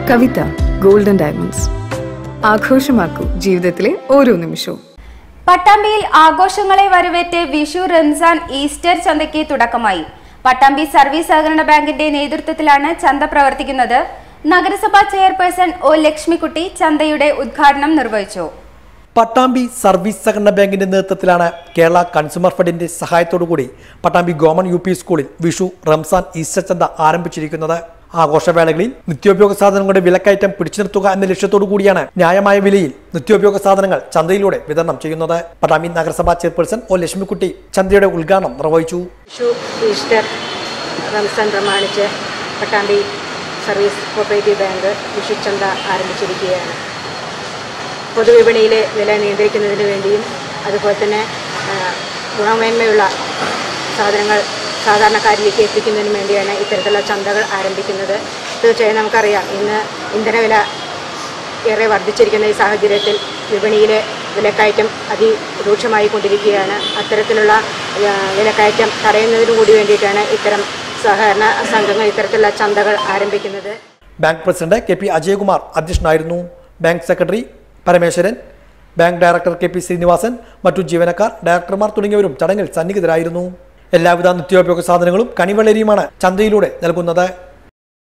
കവിത golden diamonds ആഘോഷമാക്കൂ ജീവിതത്തിലെ ഓരോ നിമിഷവും പട്ടാമ്പിയിൽ ആഘോഷങ്ങളെ വരവേറ്റ് വിഷു റംസാൻ ഈസ്റ്റർ ചന്തയ്ക്ക് തുടക്കമായി പട്ടാമ്പി സർവീസ് സഹകരണ ബാങ്കിന്റെ നേതൃത്വത്തിലാണ് ചന്ത പ്രവർത്തിക്കുന്നത് നഗരസഭാ ചെയർപേഴ്സൺ ഒ ലക്ഷ്മിക്കുട്ടി ചന്തയുടെ ഉദ്ഘാടനം നിർവഹിച്ചു പട്ടാമ്പി സർവീസ് സഹകരണ ബാങ്കിന്റെ നേതൃത്വത്തിലാണ് കേരള കൺസ്യൂമർ ഫെഡിന്റെ സഹായത്തോടുകൂടി പട്ടാമ്പി ഗവൺമെന്റ് യു പി സ്കൂളിൽ വിഷു റംസാൻ ഈസ്റ്റർ ചന്ത ആരംഭിച്ചിരിക്കുന്നത് ആഘോഷവേളകളിൽ നിത്യോപയോഗ സാധനങ്ങളുടെ വിലക്കയറ്റം പിടിച്ചു നിർത്തുക എന്ന ലക്ഷ്യത്തോടു കൂടിയാണ് ന്യായമായ വിലയിൽ നിത്യോപയോഗ സാധനങ്ങൾ ചന്തയിലൂടെ വിതരണം ചെയ്യുന്നത് പട്ടാമ്പി നഗരസഭാ ചെയർപേഴ്സൺ ഒ ലക്ഷ്മിക്കുട്ടി ചന്തയുടെ ഉദ്ഘാടനം നിർവഹിച്ചു വിഷു ഈസ്റ്റർ റംസാൻ പ്രമാണിച്ച് Pattambi service cooperative bank Vishu ചന്ത ആരംഭിച്ചിരിക്കുകയാണ് പൊതുവിപണിയിലെ വില നിയന്ത്രിക്കുന്നതിന് വേണ്ടിയും അതുപോലെ തന്നെ ആ, ഗുണമേന്മയുള്ള സാധനങ്ങൾ സാധാരണക്കാരിലേക്ക് എത്തിക്കുന്നതിന് വേണ്ടിയാണ് ഇത്തരത്തിലുള്ള ചന്തകൾ ആരംഭിക്കുന്നത് തീർച്ചയായും നമുക്കറിയാം ഇന്ന് ഇന്ധനവില ഏറെ വർദ്ധിച്ചിരിക്കുന്ന ഈ സാഹചര്യത്തിൽ വിപണിയിലെ വിലക്കയറ്റം അതിരൂക്ഷമായി കൊണ്ടിരിക്കുകയാണ് അത്തരത്തിലുള്ള ആ, വിലക്കയറ്റം തടയുന്നതിനു കൂടി വേണ്ടിയിട്ടാണ് ഇത്തരം സഹകരണ സംഘങ്ങൾ ഇത്തരത്തിലുള്ള ചന്തകൾ ആരംഭിക്കുന്നത് bank president K P Ajayakumar അധ്യക്ഷനായിരുന്നു bank secretary Parameswaran bank director K P Srinivasan മറ്റു ജീവനക്കാർ ഡയറക്ടർമാർ തുടങ്ങിയവരും ചടങ്ങിൽ സന്നിഹിതരായിരുന്നു എല്ലാവിധ നിത്യോപയോഗ സാധനങ്ങളും കണിവെള്ളരിയുമാണ് ചന്തയിലൂടെ നൽകുന്നത്